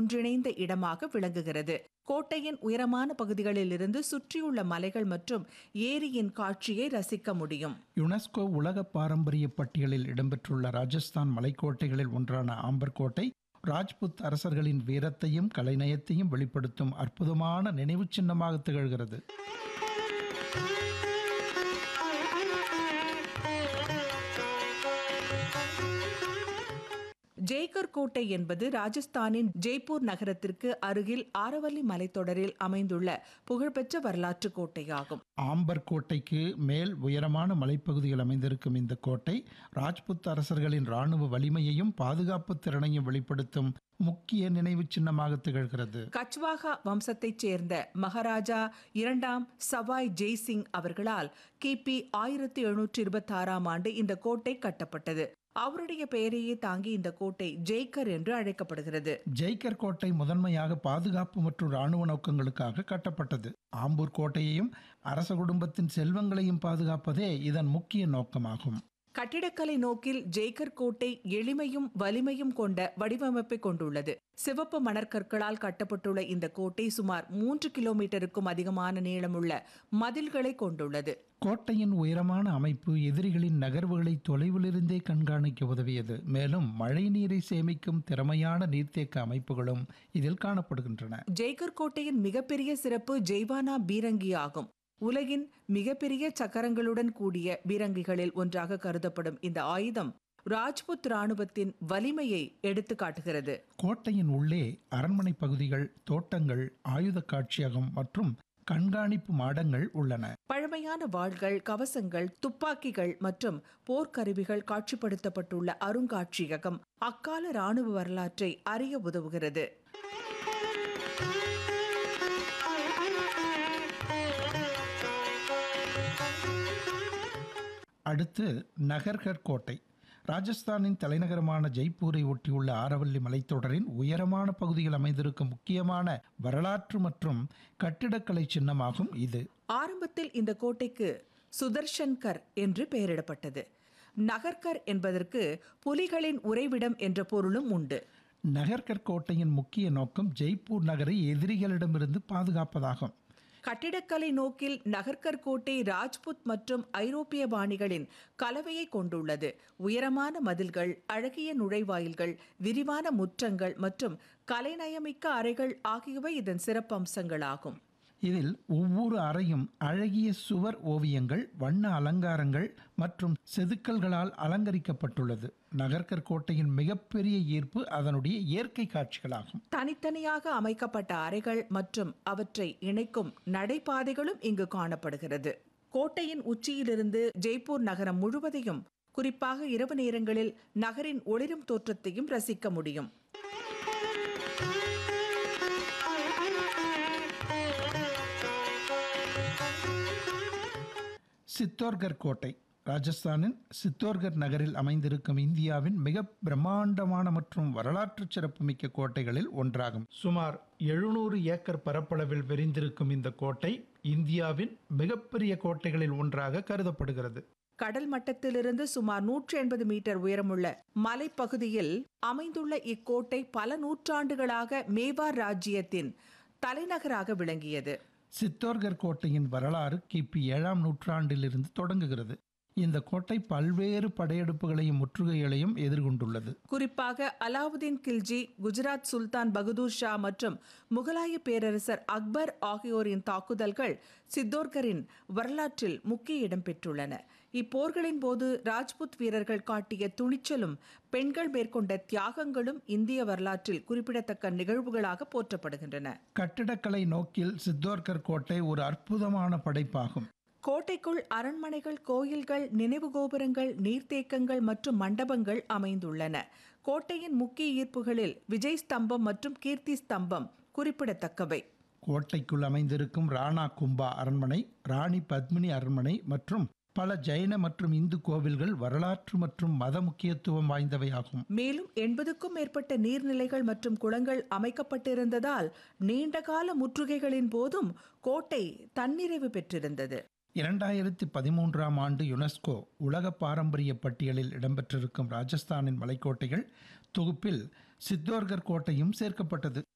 ஒன்றிணைந்த இடமாக விளங்குகிறது கோட்டையின் உயரமான பகுதிகளில் இருந்து சுற்றியுள்ள மலைகள் மற்றும் ஏரியின் காட்சியை ரசிக்க முடியும் யுனெஸ்கோ உலக பாரம்பரிய பட்டியலில் இடம்பெற்றுள்ள ராஜஸ்தான் மலைக்கோட்டைகளில் ஒன்றான ஆம்பர் கோட்டை ராஜ்புத் அரசர்களின் வீரத்தையும் கலைநயத்தையும் வெளிப்படுத்தும் அற்புதமான நினைவுச் சின்னமாக திகழ்கிறது ஜெய்கர் கோட்டை என்பது ராஜஸ்தானின் ஜெய்ப்பூர் நகரத்திற்கு அருகில் ஆரவல்லி மலைத்தொடரில் அமைந்துள்ள புகழ்பெற்ற வரலாற்று கோட்டையாகும் ஆம்பர் கோட்டைக்கு மேல் உயரமான மலைப்பகுதியில் அமைந்திருக்கும் இந்த கோட்டை ராஜ்புத் அரசர்களின் இராணுவ வலிமையையும் பாதுகாப்பு திறனையும் வெளிப்படுத்தும் முக்கிய நினைவுச் சின்னமாக திகழ்கிறது கச்வாகா வம்சத்தைச் சேர்ந்த மகாராஜா இரண்டாம் சவாய் ஜெய்சிங் அவர்களால் கிபி ஆயிரத்தி எழுநூற்றி இருபத்தி ஆறாம் ஆண்டு இந்த கோட்டை கட்டப்பட்டது அவருடைய பெயரையே தாங்கி இந்த கோட்டை ஜெய்கர் என்று அழைக்கப்படுகிறது ஜெய்கர் கோட்டை முதன்மையாக பாதுகாப்பு மற்றும் இராணுவ நோக்கங்களுக்காக கட்டப்பட்டது ஆம்பூர் கோட்டையையும் அரச குடும்பத்தின் செல்வங்களையும் பாதுகாப்பதே இதன் முக்கிய நோக்கமாகும் கட்டிடக்கலை நோக்கில் ஜெய்கர் கோட்டை எளிமையும் வலிமையும் கொண்ட வடிவமைப்பை கொண்டுள்ளது சிவப்பு மணற்கற்களால் கட்டப்பட்டுள்ள இந்த கோட்டை சுமார் மூன்று கிலோமீட்டருக்கும் அதிகமான நீளமுள்ள மதில்களை கொண்டுள்ளது கோட்டையின் உயரமான அமைப்பு எதிரிகளின் நகர்வுகளை தொலைவிலிருந்தே கண்காணிக்க உதவியது மேலும் மழைநீரை சேமிக்கும் திறமையான நீர்த்தேக்க அமைப்புகளும் இதில் காணப்படுகின்றன ஜெய்கர் கோட்டையின் மிகப்பெரிய சிறப்பு ஜெய்வானா பீரங்கி ஆகும் உலகின் மிகப்பெரிய சக்கரங்களுடன் கூடிய பீரங்கிகளில் ஒன்றாக கருதப்படும் இந்த ஆயுதம் ராஜ்புத் ராணுவத்தின் வலிமையை எடுத்து காட்டுகிறது கோட்டையின் உள்ளே அரண்மனை பகுதிகள் தோட்டங்கள் ஆயுத காட்சியகம் மற்றும் கண்காணிப்பு மாடங்கள் உள்ளன பழமையான வாள்கள் கவசங்கள் துப்பாக்கிகள் மற்றும் போர்க்கருவிகள் காட்சிப்படுத்தப்பட்டுள்ள அருங்காட்சியகம் அக்கால ராணுவ வரலாற்றை அறிய உதவுகிறது அடுத்து நகர்கர் கோட்டை ராஜஸ்தானின் தலைநகரமான ஜெய்ப்பூரை ஒட்டியுள்ள ஆரவல்லி மலைத்தொடரின் உயரமான பகுதியில் அமைந்திருக்கும் முக்கியமான வரலாற்று மற்றும் கட்டிடக்கலை சின்னமாகும் இது ஆரம்பத்தில் இந்த கோட்டைக்கு சுதர்ஷன்கர் என்று பெயரிடப்பட்டது நகர்கர் என்பதற்கு புலிகளின் உறைவிடம் என்ற பொருளும் உண்டு நகர்கர் கோட்டையின் முக்கிய நோக்கம் ஜெய்ப்பூர் நகரை எதிரிகளிடமிருந்து பாதுகாப்பதாகும் கட்டிடக்கலை நோக்கில் நகர்கர் கோட்டை ராஜ்புத் மற்றும் ஐரோப்பிய பாணிகளின் கலவையை கொண்டுள்ளது உயரமான மதில்கள் அழகிய நுழைவாயில்கள் விரிவான முற்றங்கள் மற்றும் கலைநயமிக்க அறைகள் ஆகியவை இதன் சிறப்பம்சங்களாகும் இதில் ஒவ்வொரு அறையும் அழகிய சுவர் ஓவியங்கள் வண்ண அலங்காரங்கள் மற்றும் செதுக்கல்களால் அலங்கரிக்கப்பட்டுள்ளது நகர்கர் கோட்டையின் மிகப்பெரிய ஈர்ப்பு அதனுடைய இயற்கை காட்சிகளாகும் தனித்தனியாக அமைக்கப்பட்ட அறைகள் மற்றும் அவற்றை இணைக்கும் நடைபாதைகளும் இங்கு காணப்படுகிறது கோட்டையின் உச்சியிலிருந்து ஜெய்ப்பூர் நகரம் முழுவதையும் குறிப்பாக இரவு நேரங்களில் நகரின் ஒளிரும் தோற்றத்தையும் ரசிக்க முடியும் சித்தோர்கர் கோட்டை ராஜஸ்தானின் சித்தோர்கர் நகரில் அமைந்திருக்கும் இந்தியாவின் மிக பிரம்மாண்டமான மற்றும் வரலாற்று சிறப்புமிக்க கோட்டைகளில் ஒன்றாகும் சுமார் எழுநூறு ஏக்கர் பரப்பளவில் விரிந்திருக்கும் இந்த கோட்டை இந்தியாவின் மிகப்பெரிய கோட்டைகளில் ஒன்றாக கருதப்படுகிறது கடல் மட்டத்திலிருந்து சுமார் நூற்றி எண்பது மீட்டர் உயரமுள்ள மலைப்பகுதியில் அமைந்துள்ள இக்கோட்டை பல நூற்றாண்டுகளாக மேவார் ராஜ்யத்தின் தலைநகராக விளங்கியது சித்தோர்கர் கோட்டையின் வரலாறு கிபி ஏழாம் நூற்றாண்டிலிருந்து தொடங்குகிறது இந்த கோட்டை பல்வேறு படையெடுப்புகளையும் முற்றுகைகளையும் எதிர்கொண்டுள்ளது குறிப்பாக அலாவுதீன் கில்ஜி குஜராத் சுல்தான் பகதூர் ஷா மற்றும் முகலாய பேரரசர் அக்பர் ஆகியோரின் தாக்குதல்கள் சித்தோர்கரின் வரலாற்றில் முக்கிய இடம் பெற்றுள்ளன இப்போர்களின் போது ராஜ்புத் வீரர்கள் காட்டிய துணிச்சலும் பெண்கள் மேற்கொண்ட தியாகங்களும் இந்திய வரலாற்றில் குறிப்பிடத்தக்க நிகழ்வுகளாக போற்றப்படுகின்றன கட்டிடக்கலை நோக்கில் சித்தோர்கர் கோட்டை ஒரு அற்புதமான படைப்பாகும் கோட்டைக்குள் அரண்மனைகள் கோயில்கள் நினைவு கோபுரங்கள் நீர்த்தேக்கங்கள் மற்றும் மண்டபங்கள் அமைந்துள்ளன கோட்டையின் முக்கிய ஈர்ப்புகளில் விஜய் ஸ்தம்பம் மற்றும் கீர்த்தி ஸ்தம்பம் குறிப்பிடத்தக்கவை கோட்டைக்குள் அமைந்திருக்கும் ராணா கும்பா அரண்மனை ராணி பத்மினி அரண்மனை மற்றும் பல ஜைன மற்றும் இந்து கோவில்கள் வரலாற்று மற்றும் மத முக்கியத்துவம் வாய்ந்தவையாகும் மேலும் எண்பதுக்கும் மேற்பட்ட நீர்நிலைகள் மற்றும் குளங்கள் அமைக்கப்பட்டிருந்ததால் நீண்டகால முற்றுகைகளின் போதும் கோட்டை தன்னிறைவு பெற்றிருந்தது இரண்டாயிரத்தி பதிமூன்றாம் ஆண்டு யுனெஸ்கோ உலக பாரம்பரிய பட்டியலில் இடம்பெற்றிருக்கும் ராஜஸ்தானின் மலைக்கோட்டைகள் தொகுப்பில் சித்தோர்கர் கோட்டையும் சேர்க்கப்பட்டது